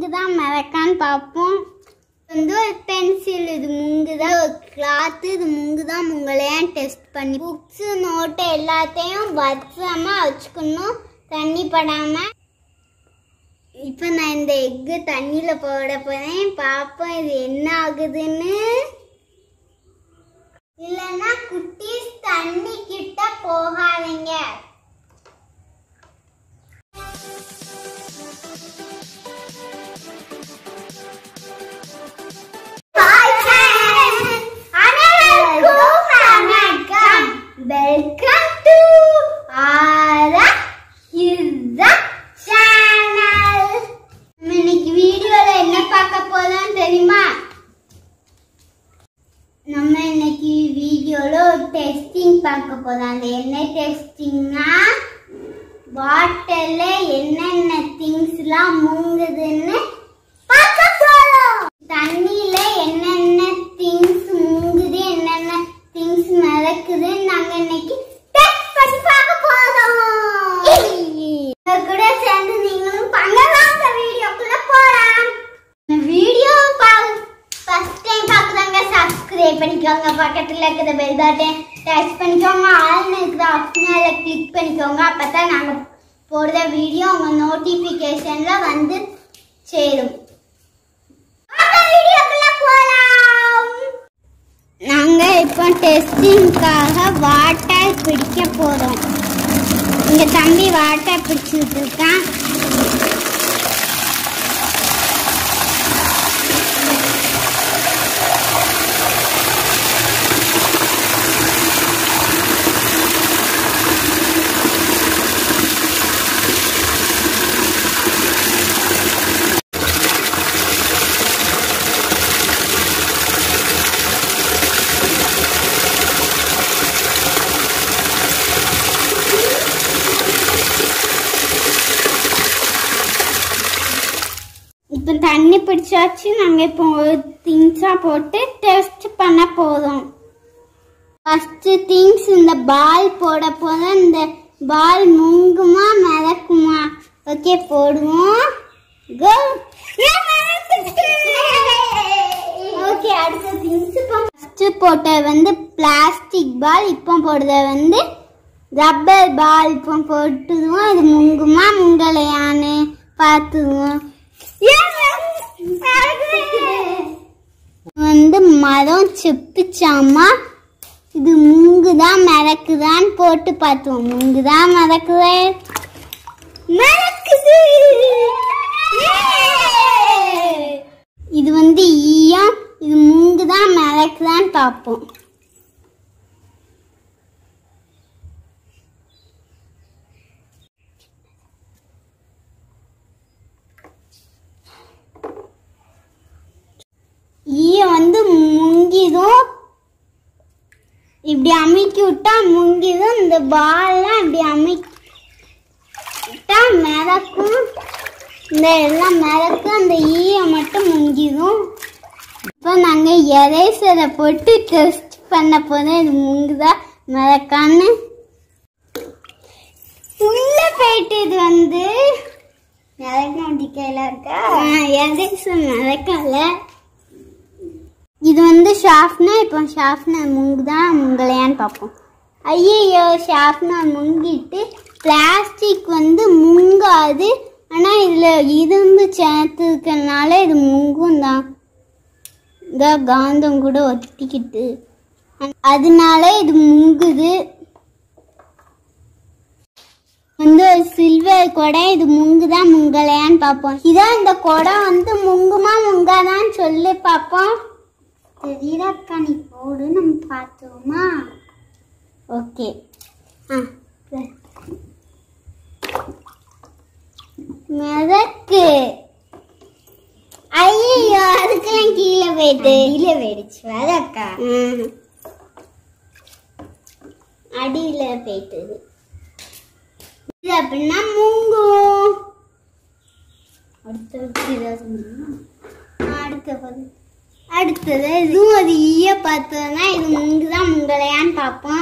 முங்குதான் மிதக்கான்னு பார்ப்போம் வந்து ஒரு பென்சில் இது முங்குதான் ஒரு கிளாத்து இது முங்குதான் முங்கலையான்னு டெஸ்ட் பண்ணி புக்ஸு நோட்டு எல்லாத்தையும் பத்திரமா வச்சுக்கணும் தண்ணி படாம இப்போ நான் இந்த எக்கு தண்ணியில் போட போறேன் பார்ப்போம் இது என்ன ஆகுதுன்னு இல்லைன்னா குட்டீஸ் தண்ணி கிட்ட போகாதீங்க வெல்கம் டு ஆரா ஹிர்தா சேனல் இன்னைக்கு வீடியோல என்ன பார்க்க போறோம் தெரியுமா நம்ம இன்னைக்கு வீடியோல ஒரு டெஸ்டிங் பார்க்க போறோம் அந்த என்ன டெஸ்டிங்னா வாட்டர்ல என்னென்ன திங்ஸ்லாம் முங்குதுன்னு பார்க்க போறோம் தண்ணியில என்னென்ன திங்ஸ் முங்குது என்னென்ன திங்ஸ் மிதக்குது நாங்க இன்னைக்கு டெஸ்ட் பண்ணி பார்க்க போறோம் உங்க கூட சேர்ந்து நீங்களும் பண்ணலாம் இந்த வீடியோக்குள்ள போலாம் இந்த வீடியோ ஃபர்ஸ்ட் டைம் பார்க்குறவங்க சப்ஸ்கிரைப் பண்ணிக்கோங்க பக்கத்தில் இருக்கிற பெல் பட்டன் டச் பண்ணிக்கோங்க ஆல்னு இருக்கிற ஆப்ஷனில் கிளிக் பண்ணிக்கோங்க அப்போ தான் நாங்கள் போடுற வீடியோ உங்கள் நோட்டிஃபிகேஷனில் வந்து சேரும் நாங்கள் இப்போ டெஸ்டிங்காக வாட்டர் பிடிக்க போகிறோம் இங்கே தம்பி வாட்டர் பிடிச்சிட்டு இருக்கான் இப்போ தண்ணி பிடிச்சாச்சு நாங்கள் இப்போ ஒரு திங்ஸாக போட்டு டெஸ்ட் பண்ண போதும் ஃபஸ்ட்டு திங்ஸ் இந்த பால் போட போதும் இந்த பால் முங்குமா மிதக்குமா ஓகே போடுவோம் கோ ஓகே அடுத்த திங்ஸ் இப்போ ஃபஸ்ட்டு போட்டது வந்து பிளாஸ்டிக் பால் இப்போ போடுறது வந்து ரப்பர் பால் இப்போ போட்டுதுவோம் இது முங்குமா முங்கலையான்னு பார்த்துக்குவோம் வந்து மரம் செப்புச்சாமா இது முங்குதான் மிதக்குதான்னு போட்டு பார்த்துவோம் முங்குதான் மிதக்குதே மிதக்குது இது வந்து ஈயம் இது முங்குதான் மிதக்குதான்னு பார்ப்போம் ஈயம் வந்து முங்கிதும் இப்படி அமுக்கி விட்டா முங்கிதும் இந்த பால்லாம் இப்படி அமுக்கி விட்டா மிதக்கும் இந்த எல்லாம் மிதக்கும் அந்த ஈயம் மட்டும் முங்கிதும் இப்போ நாங்கள் எரேசரை போட்டு டெஸ்ட் பண்ண போதும் இது முங்குதா மிதக்கான்னு உள்ள போயிட்டு இது வந்து மிதக்க கையில இருக்கா எரேசர் மிதக்கல இது வந்து ஷார்ப்னர் இப்போ ஷார்ப்னர் முங்குதான் முங்கலையான்னு பார்ப்போம் ஐயையோ ஷார்ப்னர் முங்கிட்டு பிளாஸ்டிக் வந்து முங்காது ஆனால் இதில் இரும்பு சேர்த்துருக்கனால இது முங்கும் தான் இந்த காந்தம் கூட ஒட்டிக்கிட்டு அதனால இது முங்குது வந்து ஒரு சில்வர் குடம் இது முங்குதான் முங்கலையான்னு பார்ப்போம் இதான் இந்த குடம் வந்து முங்குமா முங்காதான்னு சொல்லி பார்ப்போம் தெரியலக்கா நீ போடு நம்ம பார்த்தோமா ஓகே ஆ சரி. மிதக்கு ஐயோ அதுக்கெல்லாம் கீழே போயிட்டு கீழே போயிடுச்சு வேறக்கா ம். அடியில போயிட்டது இது அப்படின்னா முங்கும் அடுத்தது ஏதாவது சொன்னீங்கன்னா? அடுத்தது அடுத்தது இதுவும் அது ஈய பார்த்ததுன்னா இது முங்குதான் முங்கலையான்னு பார்ப்போம்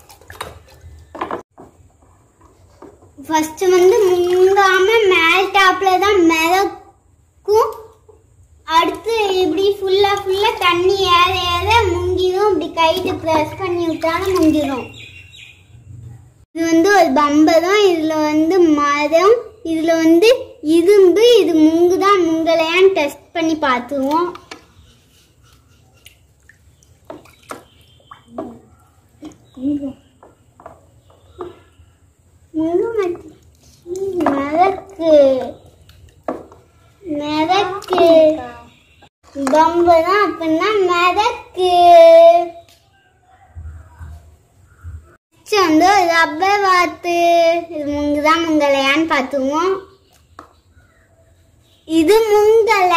ஃபர்ஸ்ட் வந்து முங்காம மேல் டாப் கேப்ல தான் மிதக்கும் அடுத்து இப்படி ஃபுல்லா ஃபுல்லா தண்ணி ஏற ஏற முங்கிடும் இப்படி கைட்டு ப்ரெஸ் பண்ணி விட்டாலும் முங்கிடும் இது வந்து ஒரு பம்பரம் இதுல வந்து மரம் இதுல வந்து இரும்பு இது முங்குதான் முங்கலையான்னு டெஸ்ட் பண்ணி பார்த்துருவோம் முங்க மாட்டேன் மிதக்கு மிதக்கு பம்பரம் அப்படின்னா மிதக்கு நெக்ஸ்ட் வந்து ரப்பர் வாத்து இது முங்குதான் முங்கலையான்னு பார்த்துவோம் இது முங்கல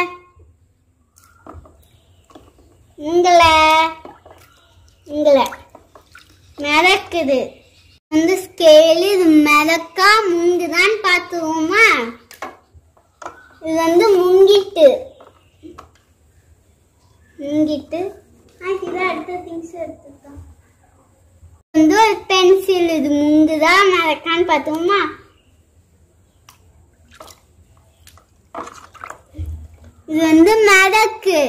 முங்கல முங்கல மிதக்குது வந்து ஸ்கேலு இது மிதக்கா முங்குதான்னு பார்த்துவோமா இது வந்து முங்கிட்டு முங்கிட்டு ஆ, இது அடுத்த திங்ஸ் எடுத்துக்கலாம் வந்து ஒரு பென்சில் இது முங்குதா மிதக்கான்னு பார்த்துவோமா இது வந்து மிதக்கு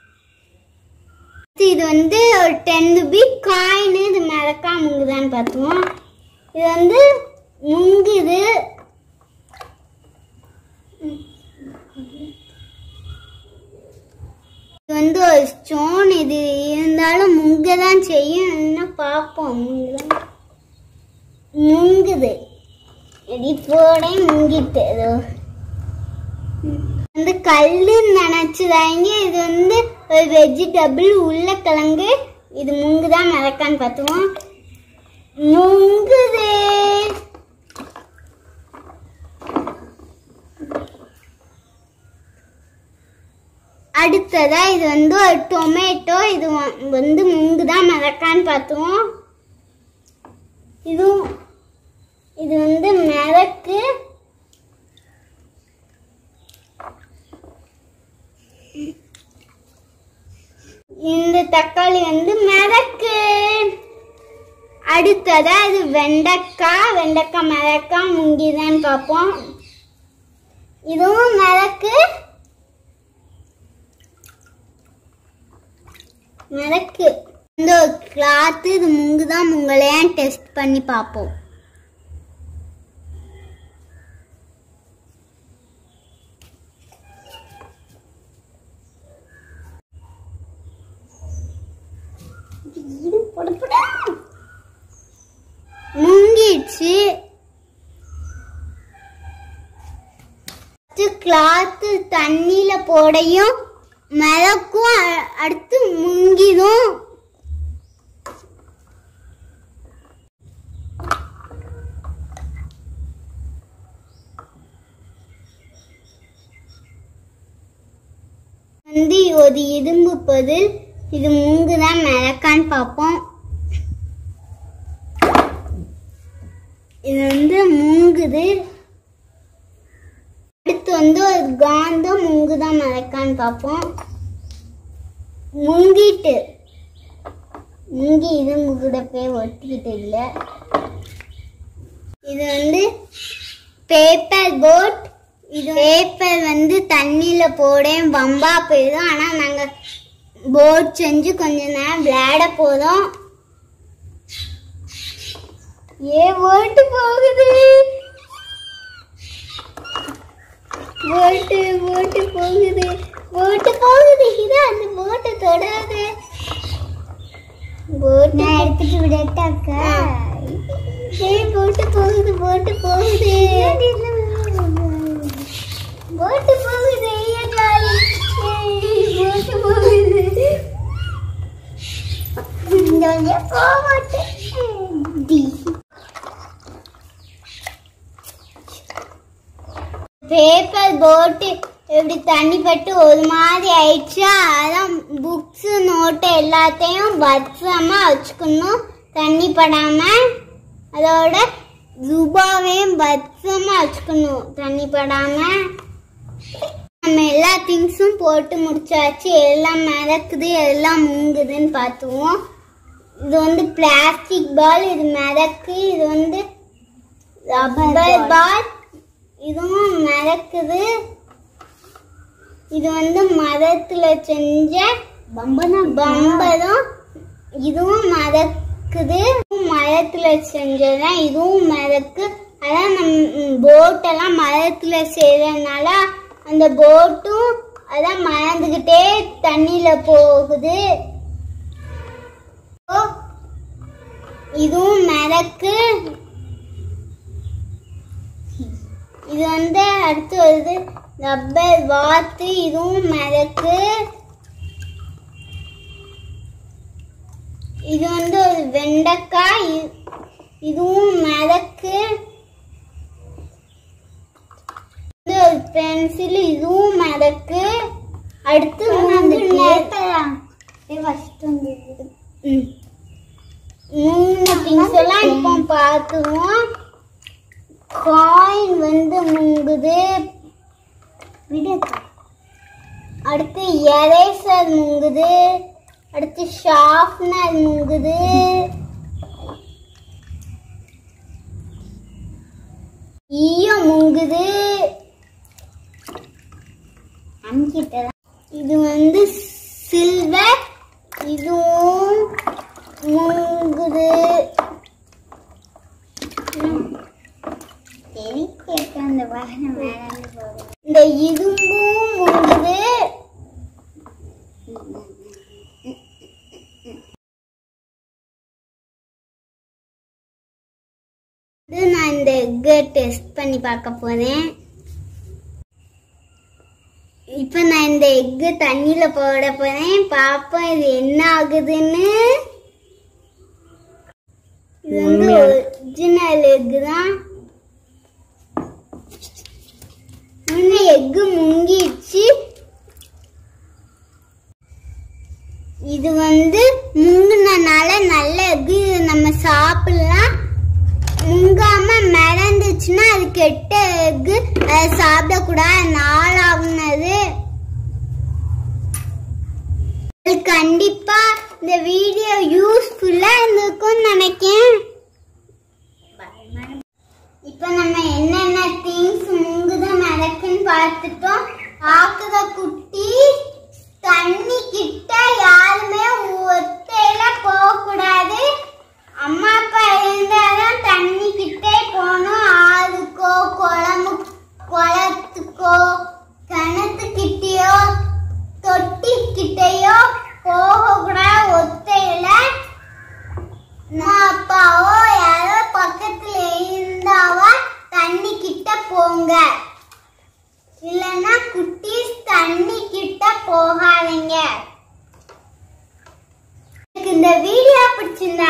இது வந்து ஒரு டென் ருபி காயின் இது மிதக்கா முங்குதான்னு பார்த்துவோம் இது வந்து முங்குது இது வந்து ஒரு ஸ்டோன் இது இருந்தாலும் முங்க தான் செய்யும் இன்னும் பார்ப்போம் முங்குதான் முங்குது இது போட முங்கிட்டு இதோ. வந்து கல்லுன்னு நினைச்சுதாங்க இது வந்து ஒரு வெஜிடபிள் உருளைக்கிழங்கு இது முங்குதான் மிதக்கான்னு பார்த்துவோம் முங்குது அடுத்ததா இது வந்து ஒரு டொமேட்டோ இது வ- வந்து முங்குதான் மிதக்கான்னு பார்த்துவோம் இதுவும் இது வந்து மிதக்கு இந்த தக்காளி வந்து மிதக்கு அடுத்ததா இது வெண்டைக்காய் வெண்டைக்காய் மிதக்காய் முங்கிதான்னு பார்ப்போம் இதுவும் மிதக்கு மிதக்கு இந்த கிளாத் இது முங்குதான் முங்கலையான்னு டெஸ்ட் பண்ணி பார்ப்போம் முங்கிடுச்சு கிளாத்து தண்ணியில போடையும் மிதக்கும் அ- அடுத்து முங்கிடும் வந்து ஒரு இரும்பு பதில் இது முங்குதான் மிதக்கான்னு பார்ப்போம் இது வந்து முங்குது அடுத்து வந்து ஒரு காந்தம் முங்குதான் மிதக்கான்னு பார்ப்போம் முங்கிட்டு முங்கி இரும்பு கூட போய் ஒட்டிக்கிட்டு இல்லை இது வந்து பேப்பர் போட் இது பேப்பர் வந்து தண்ணியில போட பம்பா போயிடும் ஆனா நாங்க போட் செஞ்சு கொஞ்ச நேரம் விளையாட போதும் ஏ போட்டு போகுது போட்டு போட்டு போகுது போட்டு போகுது இது அந்த போட்டை தொடாது போட்டு நான் எடுத்துட்டு விடட்டாக்கா ஏய் போட்டு போகுது போட்டு போகுது போட்டு போகுது ஐயா ஜாலி ஏய், போட்டு போகுது இந்த வழியா போக மாட்டேன் டி. பேப்பர் போட்டு இப்படி தண்ணி பட்டு ஒரு மாதிரி ஆயிடுச்சா அதான் புக்ஸ் நோட்டு எல்லாத்தையும் பத்திரமா வச்சுக்கணும் தண்ணி படாம அதோட ரூபாவையும் பத்திரமா வச்சுக்கணும் தண்ணி படாம நம்ம எல்லா திங்ஸும் போட்டு முடிச்சாச்சு எல்லாம் மிதக்குது எல்லாம் முங்குதுன்னு பார்த்துவோம் இது வந்து பிளாஸ்டிக் பால் இது மிதக்கு இது வந்து ரப்பர் பால் இதுவும் மித மிதக்குது இது வந்து மரத்துல செஞ்ச பம்பனா பம்பரம் இதுவும் மதக்குது மரத்துல செஞ்சதுதான் இதுவும் மதக்கு அதான் நம் போட்டெல்லாம் மரத்துல செய்யறதுனால அந்த போட்டும் அதான் மறந்துக்கிட்டே தண்ணியில போகுது ஓ, இதுவும் மிதக்கு இது வந்து அடுத்து வருது ரப்பர் வாத்து இதுவும் மிதக்கு இது வந்து ஒரு வெண்டைக்காய் இ- இதுவும் மிதக்கு இது ஒரு பென்சில் இதுவும் மிதக்கு அடுத்து மூணு ஃபர்ஸ்ட் வந்து ம். மூணு திங்ஸ் எல்லாம் இப்போ பார்த்துருவோம் காயின் வந்து முங்குது விடக்கா அடுத்து எரேசர் முங்குது அடுத்து ஷார்ப்னர் முங்குது ஈயம் முங்குது அங்கிட்ட இது வந்து சில்வர் இதுவும் முங்குது சரி கேட்க அந்த வாகனம் மேலே போகுது இந்த இதுவும் முங்குது இது நான் இந்த எக்கை டெஸ்ட் பண்ணி பார்க்க போறேன் இப்போ நான் இந்த எக்கு தண்ணியில போட போறேன் பாப்போம் இது என்ன ஆகுதுன்னு இது வந்து ஒரிஜினல் எக்கு தான் இன்னும் எக்கு முங்கிடுச்சு இது வந்து முங்குனனால நல்ல எக்கு இது நம்ம சாப்பிடலாம் முங்காம மிதந்துச்சுன்னா அது கெட்ட எக்கு அதை சாப்பிடக்கூடாது நாளாகுனது கண்டிப்பா இந்த வீடியோ யூஸ்ஃபுல்லா இருந்திருக்கும்னு நினைக்கிறேன் இப்ப நம்ம என்னென்ன திங்ஸ் முங்குது மிதக்குன்னு பார்த்துட்டோம் ஆக்குத குட்டி தண்ணி கிட்ட யாருமே ஒத்தையில போக கூடாது அம்மா அப்பா இருந்தாதான் தண்ணி கிட்டே போகணும் ஆறுக்கோ குளமு குளத்துக்கோ கிணத்துக்கிட்டேயோ தொட்டி கிட்டேயோ போக கூடாது ஒத்தையில அம்மா அப்பாவோ யாரோ பக்கத்துல இருந்தாவா தண்ணி கிட்ட போங்க இல்லைன்னா குட்டீஸ் தண்ணி கிட்ட போகாதீங்க எனக்கு இந்த வீடியோ பிடிச்சிருந்தா